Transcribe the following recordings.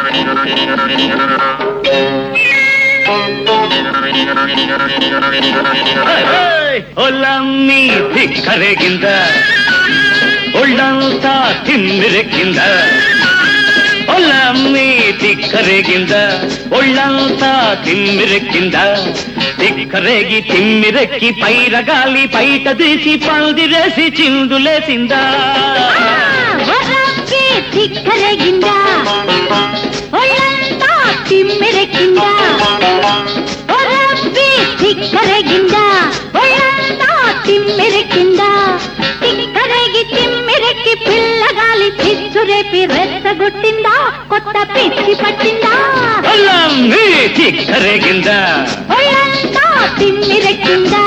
ಒಲಮ್ಮಿ ತಿಕ್ಕರೆಗಿಂದ ಒಳ್ಳಂತ ತಿಮ್ಮಿರಕ್ಕಿಂದ ಒಲಮ್ಮಿ ತಿಕ್ಕರೆಗಿಂದ ಒಳ್ಳಂತ ತಿಮ್ಮಿರಕ್కింద తిక్కరేగి తిమ్మిరెక్కి పైరగాలి బయట తీసి పందిరేసి చిందులేసిందా వరಕ್ಕೆ ತಿಕ್ಕರಗಿಂದ ಒಳ್ಳಂತ ತಿಮ್ಮಿರಕ್ಕಿಂದ వరಕ್ಕೆ తిక్కరగింద ఒళ్ళంత తిమ్మిరక్కింద తిక్కరగి తిమ్మిరెక్కి పిల్లగాలి చిచ్చురేపి రెచ్చగొట్టిందా కొత్త పిచ్చి పట్టిందా ಒಲಮ್ಮಿ ತಿಕ್ಕರೆಗಿಂದ ఒళ్ళంతా తిమ్మిరెక్కిందా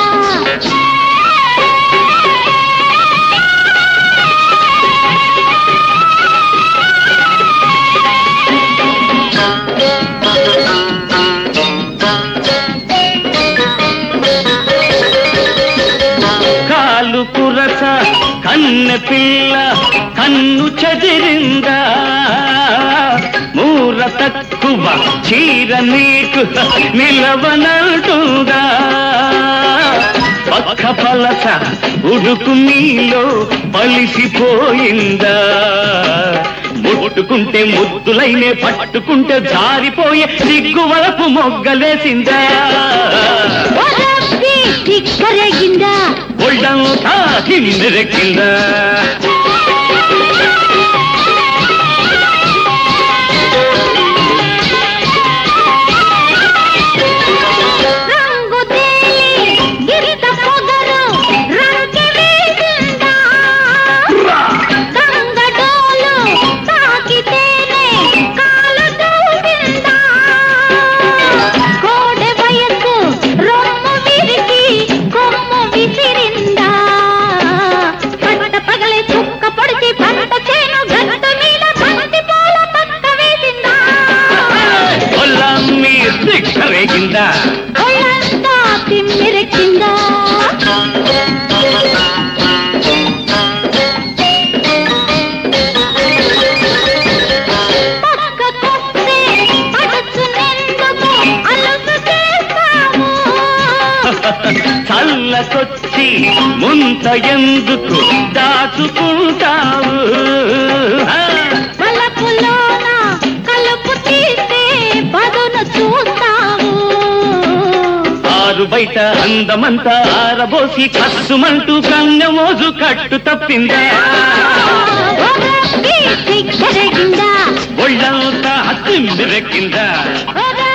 కాలు కురస కన్నె పిల్ల కన్ను చెదిరిందా మూర తక్కువ చీర నీకు నిలవనంటుందా పక్క పలస ఉడుకు నీలో పలిసిపోయిందా ముట్టుకుంటే ముద్దులైనే పట్టుకుంటే జారిపోయే సిగ్గు వలపు మొగ్గలేసిందా వరಕ್ಕೆ తిక్కరగింద ఒళ్ళంతా కిందెక్కిందా రంగు తేలి గిరిత పొగరు రంకె వేసిందా గంగడోలు తాకితేనే కాలు దూసిందా కోడె వయసు రొమ్ము విరిగి కొమ్ము విసిరిందా పట్ట పగలే చుక్క పొడిచి పంట చేను గట్టు మీద బంతి పూల పక్క వేసిందా ఒళ్ళమ్మి దిక్కరేగిందా ఒళ్ళంతా తిమ్మిరెక్కిందా పక్కకొస్తే అడుచునెందుకు అలుసు చేస్తావు చల్లకొచ్చి ముంత ఎందుకు దాచుకుంటావు ఆ, వలపులోన కలుపు తీస్తే పదును చూస్తావు ఆరు బయట అందమంతా ఆరబోసి కస్సుమంటూ కన్నెమోజు కట్టు తప్పిందా ఒరబ్బి తిక్కరగిందా ఒళ్ళంతా తిమ్మిరెక్కిందా ఒర